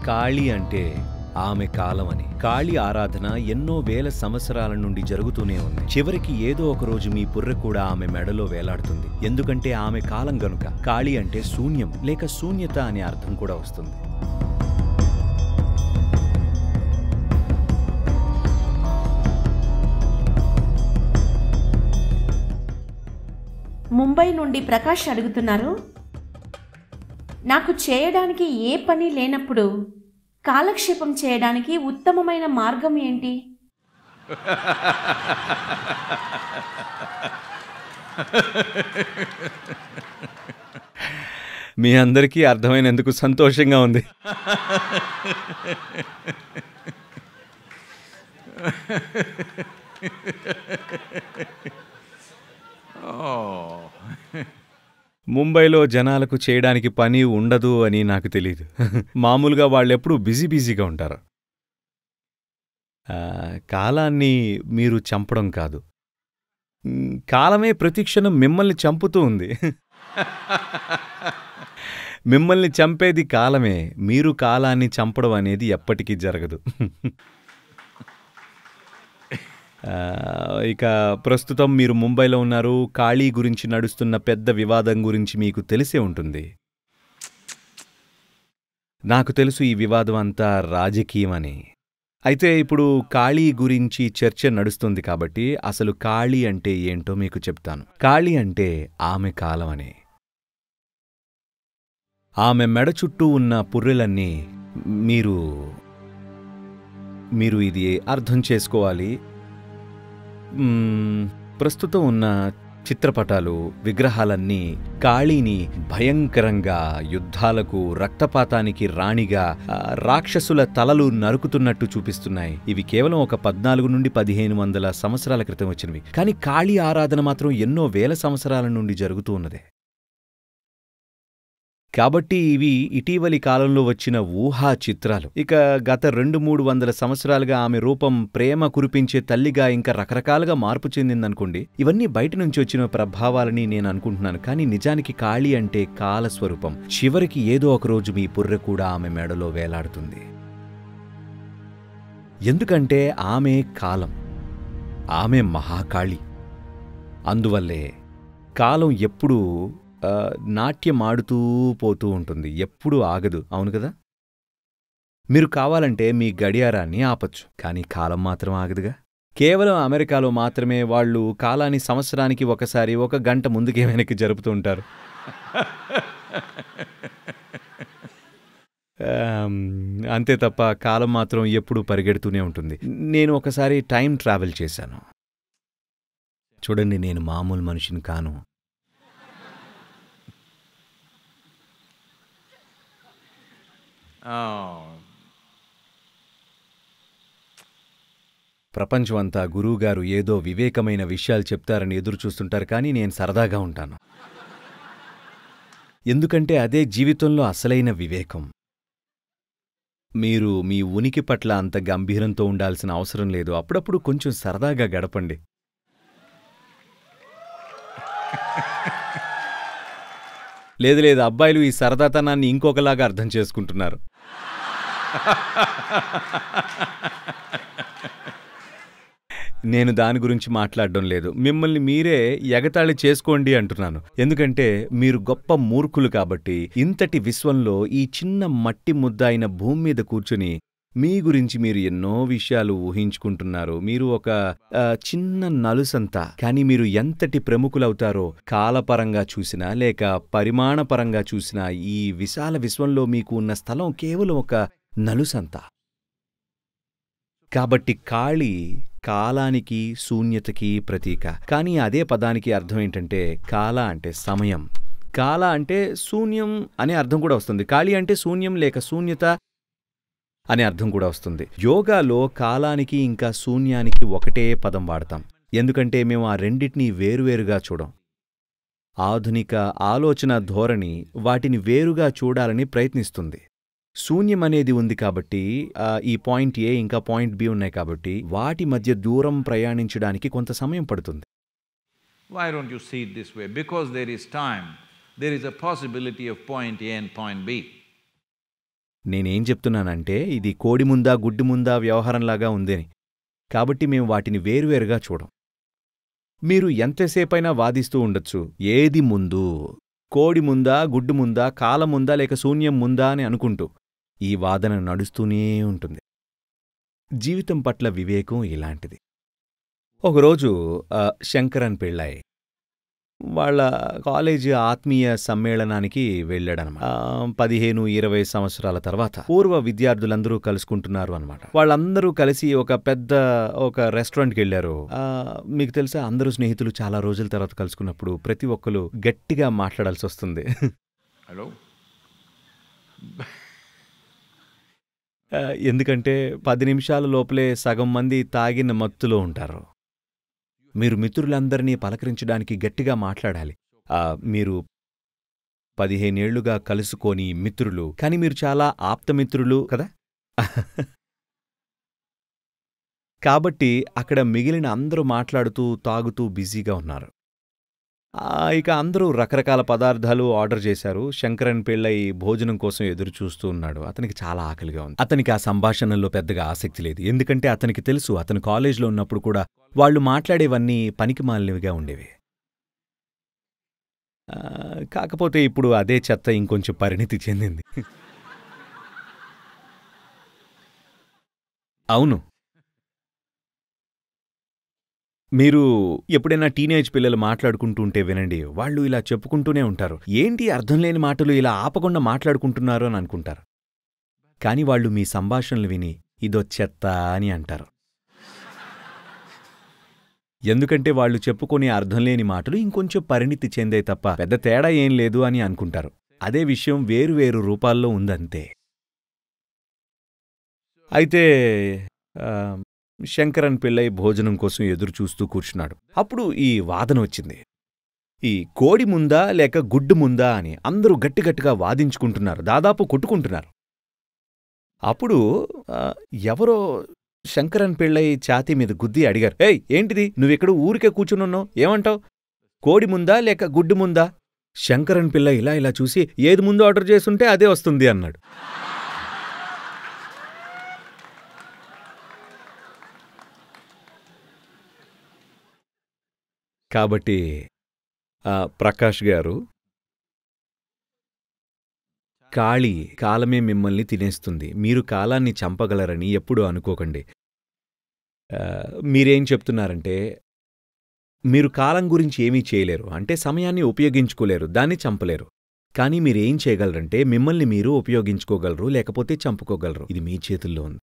కాళి అంటే ఆమె కాలం అని కాళి ఆరాధన ఎన్నో వేల సంవత్సరాల నుండి జరుగుతూనే ఉంది చివరికి ఏదో ఒక రోజు మీ పుర్రె కూడా ఆమె మెడలో వేలాడుతుంది ఎందుకంటే ఆమె కాలం గనుక కాళి అంటే శూన్యం లేక శూన్యత అనే అర్థం కూడా వస్తుంది ముంబై నుండి ప్రకాష్ అడుగుతున్నారు నాకు చేయడానికి ఏ పని లేనప్పుడు కాలక్షేపం చేయడానికి ఉత్తమమైన మార్గం ఏంటి మీ అందరికీ అర్థమైనందుకు సంతోషంగా ఉంది Oh. ముంబైలో జనాలకు చేయడానికి పని ఉండదు అని నాకు తెలియదు మామూలుగా వాళ్ళెప్పుడూ బిజీ బిజీగా ఉంటారు ఆ, కాలాన్ని మీరు చంపడం కాదు మ్, కాలమే ప్రతిక్షణం మిమ్మల్ని చంపుతూ ఉంది మిమ్మల్ని చంపేది కాలమే మీరు కాలాన్ని చంపడం అనేది ఎప్పటికీ జరగదు ఆ, ఇక ప్రస్తుతం మీరు ముంబైలో ఉన్నారు ఖాళీ గురించి నడుస్తున్న పెద్ద వివాదం గురించి మీకు తెలిసే ఉంటుంది నాకు తెలుసు ఈ వివాదం అంతా రాజకీయమని అయితే ఇప్పుడు కాళీ గురించి చర్చ నడుస్తుంది కాబట్టి అసలు కాళీ అంటే ఏంటో మీకు చెప్తాను కాళీ అంటే ఆమె కాలం అని ఆమె మెడ చుట్టూ ఉన్న పుర్రెలన్నీ మీరు మీరు ఇది అర్థం చేసుకోవాలి మ్మ్, ప్రస్తుతం ఉన్న చిత్రపటాలు విగ్రహాలన్నీ కాళీని భయంకరంగా యుద్ధాలకు రక్తపాతానికి రాణిగా ఆ, రాక్షసుల తలలు నరుకుతున్నట్టు చూపిస్తున్నాయి ఇవి కేవలం ఒక పద్నాలుగు నుండి పదిహేను వందల సంవత్సరాల క్రితం వచ్చినవి కానీ కాళీ ఆరాధన మాత్రం ఎన్నో వేల సంవత్సరాల నుండి జరుగుతూ ఉన్నదే కాబట్టి ఇవి ఇటీవలి కాలంలో వచ్చిన ఊహా చిత్రాలు ఇక గత రెండు మూడు వందల సంవత్సరాలుగా ఆమె రూపం ప్రేమ కురిపించే తల్లిగా ఇంకా రకరకాలుగా మార్పు చెందిందనుకోండి ఇవన్నీ బయట నుంచి వచ్చిన ప్రభావాలని నేను అనుకుంటున్నాను కానీ నిజానికి కాళీ అంటే కాలస్వరూపం చివరికి ఏదో ఒక రోజు మీ పుర్రె కూడా ఆమె మెడలో వేలాడుతుంది ఎందుకంటే ఆమె కాలం ఆమె మహాకాళి అందువల్లే కాలం ఎప్పుడూ ఆ, నాట్యమాడుతూ పోతూ ఉంటుంది ఎప్పుడూ ఆగదు అవును కదా మీరు కావాలంటే మీ గడియారాన్ని ఆపచ్చు కానీ కాలం మాత్రం ఆగదుగా కేవలం అమెరికాలో మాత్రమే వాళ్ళు కాలాన్ని సంవత్సరానికి ఒకసారి ఒక గంట ముందుకే వెనక్కి జరుపుతూ ఉంటారు ఆమ్, అంతే తప్ప కాలం మాత్రం ఎప్పుడూ పరిగెడుతూనే ఉంటుంది నేను ఒకసారి టైం ట్రావెల్ చేశాను చూడండి నేను మామూలు మనిషిని కాను Oh. ప్రపంచమంతా గురువుగారు ఏదో వివేకమైన విషయాలు చెప్తారని ఎదురు చూస్తుంటారు కానీ నేను సరదాగా ఉంటాను ఎందుకంటే అదే జీవితంలో అసలైన వివేకం మీరు మీ ఉనికి పట్ల అంత గంభీరంతో ఉండాల్సిన అవసరం లేదు అప్పుడప్పుడు కొంచెం సరదాగా గడపండి లేదు లేదు అబ్బాయిలు ఈ సరదాతనాన్ని ఇంకొకలాగా అర్థం చేసుకుంటున్నారు నేను దాని గురించి మాట్లాడడం లేదు మిమ్మల్ని మీరే ఎగతాళి చేసుకోండి అంటున్నాను ఎందుకంటే మీరు గొప్ప మూర్ఖులు కాబట్టి ఇంతటి విశ్వంలో ఈ చిన్న మట్టి ముద్ద అయిన భూమి మీద కూర్చుని మీ గురించి మీరు ఎన్నో విషయాలు ఊహించుకుంటున్నారు మీరు ఒక ఆ, చిన్న నలుసంతా కానీ మీరు ఎంతటి ప్రముఖులవుతారో కాలపరంగా చూసినా లేక పరిమాణపరంగా చూసినా ఈ విశాల విశ్వంలో మీకు ఉన్న స్థలం కేవలం ఒక నలుసంతా కాబట్టి కాళి కాలానికి శూన్యతకి ప్రతీక కానీ అదే పదానికి అర్థం ఏంటంటే కాల అంటే సమయం కాల అంటే శూన్యం అనే అర్థం కూడా వస్తుంది కాళి అంటే శూన్యం లేక శూన్యత అనే అర్థం కూడా వస్తుంది యోగాలో కాలానికి ఇంకా శూన్యానికి ఒకటే పదం వాడతాం ఎందుకంటే మేము ఆ రెండిటినీ వేరువేరుగా చూడం ఆధునిక ఆలోచన ధోరణి వాటిని వేరుగా చూడాలని ప్రయత్నిస్తుంది శూన్యం అనేది ఉంది కాబట్టి ఆ, ఈ పాయింట్ ఏ ఇంకా పాయింట్ బి ఉన్నాయి కాబట్టి వాటి మధ్య దూరం ప్రయాణించడానికి కొంత సమయం పడుతుంది Why don't you see it this way? Because there is time, there is a possibility of point A and point B. నేనేం చెప్తున్నానంటే ఇది కోడి ముందా గుడ్డి ముందా వ్యవహారంలాగా ఉందని కాబట్టి మేము వాటిని వేరువేరుగా చూడం మీరు ఎంతసేపైనా వాదిస్తూ ఉండొచ్చు ఏది ముందు కోడి ముందా గుడ్డు ముందా కాలం ముందా లేక శూన్యం ముందా అని అనుకుంటూ ఈ వాదన నడుస్తూనే ఉంటుంది జీవితం పట్ల వివేకం ఇలాంటిది ఒకరోజు ఆ, శంకరన్ పెళ్ళాయి వాళ్ళ కాలేజీ ఆత్మీయ సమ్మేళనానికి వెళ్ళాడనమాట ఆ, పదిహేను ఇరవై సంవత్సరాల తర్వాత పూర్వ విద్యార్థులందరూ కలుసుకుంటున్నారు అనమాట వాళ్ళందరూ కలిసి ఒక పెద్ద ఒక రెస్టారెంట్కి వెళ్ళారు ఆ, మీకు తెలుసా అందరూ స్నేహితులు చాలా రోజుల తర్వాత కలుసుకున్నప్పుడు ప్రతి ఒక్కరు గట్టిగా మాట్లాడాల్సి వస్తుంది Hello? ఆ, ఎందుకంటే పది నిమిషాల లోపలే సగం మంది తాగిన మత్తులో ఉంటారు మీరు మిత్రులందరినీ పలకరించడానికి గట్టిగా మాట్లాడాలి ఆ, మీరు పదిహేనేళ్లుగా కలుసుకొని మిత్రులు కానీ మీరు చాలా ఆప్తమిత్రులు కదా కాబట్టి అక్కడ మిగిలిన అందరూ మాట్లాడుతూ తాగుతూ బిజీగా ఉన్నారు ఆ, ఇక అందరూ రకరకాల పదార్థాలు ఆర్డర్ చేశారు శంకరన్ పెళ్ళై భోజనం కోసం ఎదురు చూస్తూ ఉన్నాడు అతనికి చాలా ఆకలిగా ఉంది అతనికి ఆ సంభాషణల్లో పెద్దగా ఆసక్తి లేదు ఎందుకంటే అతనికి తెలుసు అతను కాలేజీలో ఉన్నప్పుడు కూడా వాళ్ళు మాట్లాడేవన్నీ పనికి మాలినవిగా ఉండేవి ఆ, కాకపోతే ఇప్పుడు అదే చెత్త ఇంకొంచెం పరిణితి చెందింది అవును మీరు ఎప్పుడైనా టీనేజ్ పిల్లలు మాట్లాడుకుంటూ ఉంటే వినండి వాళ్ళు ఇలా చెప్పుకుంటూనే ఉంటారు ఏంటి అర్థం లేని మాటలు ఇలా ఆపకుండా మాట్లాడుకుంటున్నారు అని అనుకుంటారు కాని వాళ్ళు మీ సంభాషణలు విని ఇదో చెత్త అని అంటారు ఎందుకంటే వాళ్ళు చెప్పుకునే అర్థం లేని మాటలు ఇంకొంచెం పరిణితి చెందే తప్ప పెద్ద తేడా ఏం లేదు అని అనుకుంటారు అదే విషయం వేరువేరు రూపాల్లో ఉందంతే అయితే ఆ, శంకరన్ పిల్లై భోజనం కోసం ఎదురు చూస్తూ కూర్చున్నాడు అప్పుడు ఈ వాదన వచ్చింది ఈ కోడి ముందా లేక గుడ్డు ముందా అని అందరూ గట్టిగట్టిగా వాదించుకుంటున్నారు దాదాపు కొట్టుకుంటున్నారు అప్పుడు ఆ, ఎవరో శంకరన్ పెళ్ళై ఛాతీ మీద గుద్ది అడిగారు ఏయ్ ఏంటిది నువ్వెక్కడ ఊరికే కూర్చునున్నావు ఏమంటావ్ కోడి ముందా లేక గుడ్డు ముందా శంకరన్ పిల్ల ఇలా ఇలా చూసి ఏది ముందు ఆర్డర్ చేసుంటే అదే వస్తుంది అన్నాడు కాబట్టి ఆ, ప్రకాష్ గారు కాళి కాలమే మిమ్మల్ని తినేస్తుంది మీరు కాలాన్ని చంపగలరని ఎప్పుడూ అనుకోకండి ఆ, మీరేం చెప్తున్నారంటే మీరు కాలం గురించి ఏమీ చేయలేరు అంటే సమయాన్ని ఉపయోగించుకోలేరు దాన్ని చంపలేరు కానీ మీరేం చేయగలరంటే మిమ్మల్ని మీరు ఉపయోగించుకోగలరు లేకపోతే చంపుకోగలరు ఇది మీ చేతుల్లో ఉంది